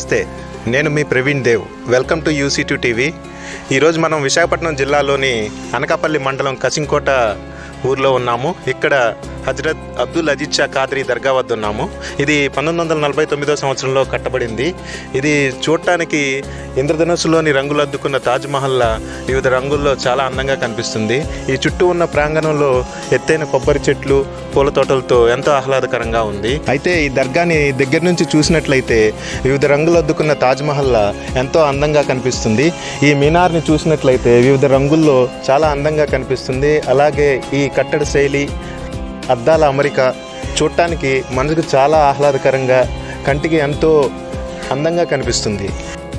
నమస్తే నేను మీ Praveen Dev welcome to UC two TV ఈరోజు మనం విశాఖపట్నం జిల్లాలోని అనకాపల్లి మండలం కసింకోట ఊర్లో ఉన్నాము ఇక్కడ హజరత్ అబ్దుల్ అజీజ్ షా ఖాద్రీ దర్గా వద్ద ఉన్నాము ఇది పంతొమ్మిది వందల నలభై తొమ్మిదో సంవత్సరంలో కట్టబడింది ఇది చూడటానికి ఇంద్రధనుస్సులోని రంగులు అద్దుకున్న తాజ్మహల్లా వివిధ రంగుల్లో చాలా అందంగా కనిపిస్తుంది ఈ చుట్టూ ఉన్న ప్రాంగణంలో ఎత్తైన కొబ్బరి చెట్లు పూల తోటలతో ఎంతో ఆహ్లాదకరంగా ఉంది అయితే ఈ దర్గాని దగ్గర నుంచి చూసినట్లయితే వివిధ రంగులు అద్దుకున్న తాజ్మహల్లా ఎంతో అందంగా కనిపిస్తుంది ఈ మీనార్ని చూసినట్లయితే వివిధ రంగుల్లో చాలా అందంగా కనిపిస్తుంది అలాగే ఈ కట్టడ శైలి అద్దాల అమరిక చూడటానికి మనసుకు చాలా ఆహ్లాదకరంగా కంటికి ఎంతో అందంగా కనిపిస్తుంది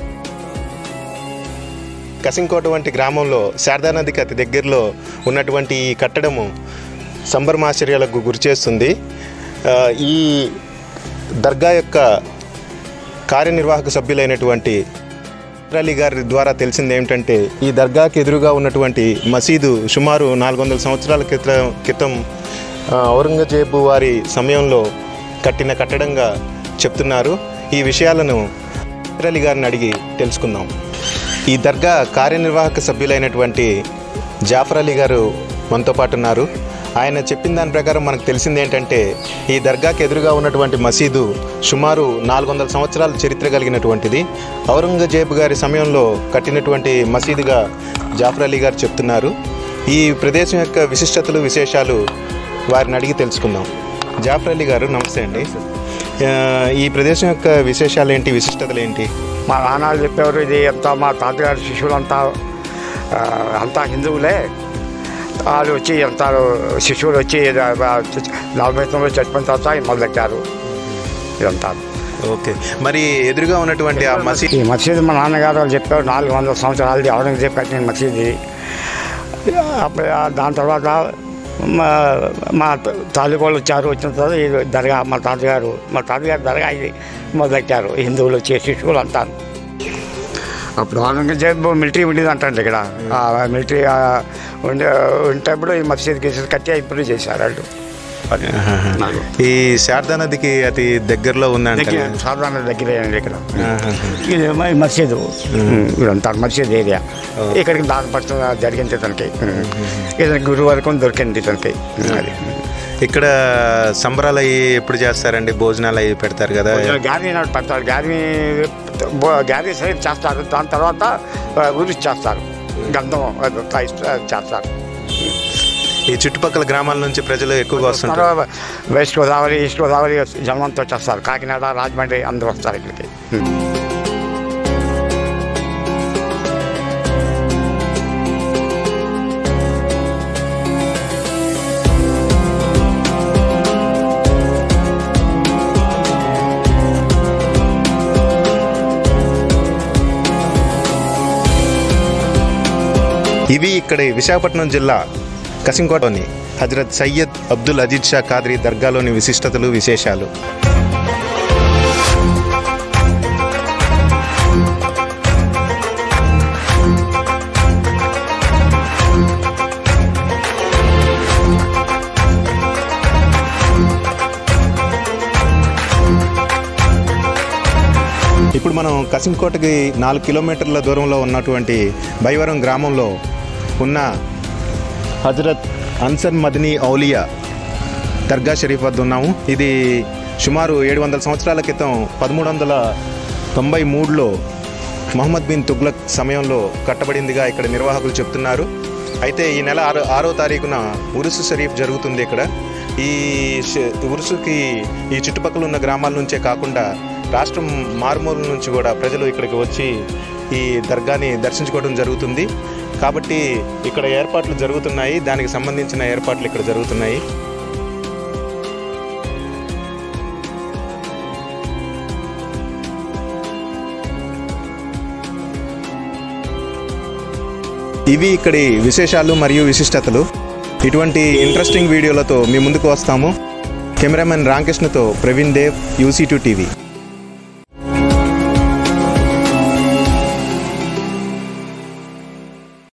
కసింకోట వంటి గ్రామంలో శారదా నదికి అతి దగ్గరలో ఉన్నటువంటి ఈ కట్టడము సంబరమాశ్చర్యాలకు గురిచేస్తుంది ఆ, ఈ దర్గా యొక్క కార్యనిర్వాహక సభ్యులైనటువంటి అలీ గారి ద్వారా తెలిసింది ఏమిటంటే ఈ దర్గాకి ఎదురుగా ఉన్నటువంటి మసీదు సుమారు నాలుగు వందల సంవత్సరాల క్రితం క్రితం ఆ, ఔరంగజేబు వారి సమయంలో కట్టిన కట్టడంగా చెప్తున్నారు ఈ విషయాలను అలీ గారిని అడిగి తెలుసుకుందాం ఈ దర్గా కార్యనిర్వాహక సభ్యులైనటువంటి జాఫర్ అలీ గారు మనతో పాటు ఉన్నారు ఆయన చెప్పిన దాని ప్రకారం మనకు తెలిసింది ఏంటంటే ఈ దర్గాకి ఎదురుగా ఉన్నటువంటి మసీదు సుమారు నాలుగు వందల సంవత్సరాల చరిత్ర కలిగినటువంటిది ఔరంగజేబు గారి సమయంలో కట్టినటువంటి మసీదుగా జాఫర్ అలీ గారు చెప్తున్నారు ఈ ప్రదేశం యొక్క విశిష్టతలు విశేషాలు వారిని అడిగి తెలుసుకుందాం జాఫర్ అలీ గారు నమస్తే అండి ఆ, ఈ ప్రదేశం యొక్క విశేషాలు ఏంటి విశిష్టతలు ఏంటి మా నాన్నలు చెప్పేవారు ఇది అంతా మా తాతగారి శిష్యులంతా ఆ, అంతా హిందువులే వాళ్ళు వచ్చి అంతా శిష్యులు వచ్చి నలభై తొమ్మిది చచ్చిపోయిన తర్వాత మొదలెట్టారు ఇదంతా ఓకే మరి ఎదురుగా ఉన్నటువంటి ఆ మసీద్ ఈ మసీదు మా నాన్నగారు వాళ్ళు చెప్పారు నాలుగు వందల సంవత్సరాలది ఔరంగజేబ్ కట్టిన మసీదు అప్పుడు ఆ దాని తర్వాత మా మా తాలూకోళ్ళు వచ్చారు వచ్చిన తర్వాత ఈ దర్గా మా తాతగారు మా తాతగారు దర్గా ఇది మొదలెట్టారు హిందువులు వచ్చే శిష్యులు అంటారు అప్పుడు ఔరంగజేబ్ మిలిటరీ ఉండేది అంటండి ఇక్కడ ఆ మిలిటరీ ఆ, ఉండే ఉంటేప్పుడు ఈ మసీద్ గీసీద్ కట్టి ఇంప్రూవ్ చేశారు వాళ్ళు అది. నాకు. ఈ శారదా నదికి అతి దగ్గరలో ఉందంట దగ్గర సాధారణ దగ్గరే అండి ఇక్కడ ఇది మ- మసీదు ఇదంతా మసీద్ ఏరియా ఇక్కడికి దారిపట్ల జరిగింది తనకి ఇతనికి గురువు వరకు దొరికింది తనకి అది ఇక్కడ సంబరాలు అవి ఎప్పుడు చేస్తారండి భోజనాలు అవి పెడతారు కదా గ్యారీ నాడు పెడతారు గ్యారీ గ్యారీ సైడ్ చేస్తారు దాని తర్వాత ఉరిసి చేస్తారు గంధం అదంతా ఇస్త- చేస్తారు ఈ చుట్టుపక్కల గ్రామాల నుంచి ప్రజలు ఎక్కువగా వస్తుంటారు తర్వాత వెస్ట్ గోదావరి ఈస్ట్ గోదావరి జనంతో చేస్తారు కాకినాడ రాజమండ్రి అందరూ వస్తారు ఇక్కడికి ఇవి ఇక్కడ విశాఖపట్నం జిల్లా కసింకోటలోని హజరత్ సయ్యద్ అబ్దుల్ అజీజ్ షా ఖాద్రీ దర్గాలోని విశిష్టతలు విశేషాలు ఇప్పుడు మనం కసింకోటకి నాలుగు కిలోమీటర్ల దూరంలో ఉన్నటువంటి బైవరం గ్రామంలో ఉన్న హజరత్ అన్సర్ మదనీ ఔలియా దర్గా షరీఫ్ వద్ద ఉన్నాము ఇది సుమారు ఏడు వందల సంవత్సరాల క్రితం పదమూడు వందల తొంభై మూడులో మహమ్మద్ బిన్ తుగ్లక్ సమయంలో కట్టబడిందిగా ఇక్కడ నిర్వాహకులు చెప్తున్నారు అయితే ఈ నెల ఆరో ఆరో తారీఖున ఉరుసు షరీఫ్ జరుగుతుంది ఇక్కడ ఈ ష- ఉరుసుకి ఈ చుట్టుపక్కల ఉన్న గ్రామాల నుంచే కాకుండా రాష్ట్రం మారుమూల నుంచి కూడా ప్రజలు ఇక్కడికి వచ్చి ఈ దర్గాని దర్శించుకోవడం జరుగుతుంది కాబట్టి ఇక్కడ ఏర్పాట్లు జరుగుతున్నాయి దానికి సంబంధించిన ఏర్పాట్లు ఇక్కడ జరుగుతున్నాయి ఇవి ఇక్కడి విశేషాలు మరియు విశిష్టతలు ఇటువంటి ఇంట్రెస్టింగ్ వీడియోలతో మీ ముందుకు వస్తాము కెమెరామెన్ రామకృష్ణతో Praveen Dev UC two TV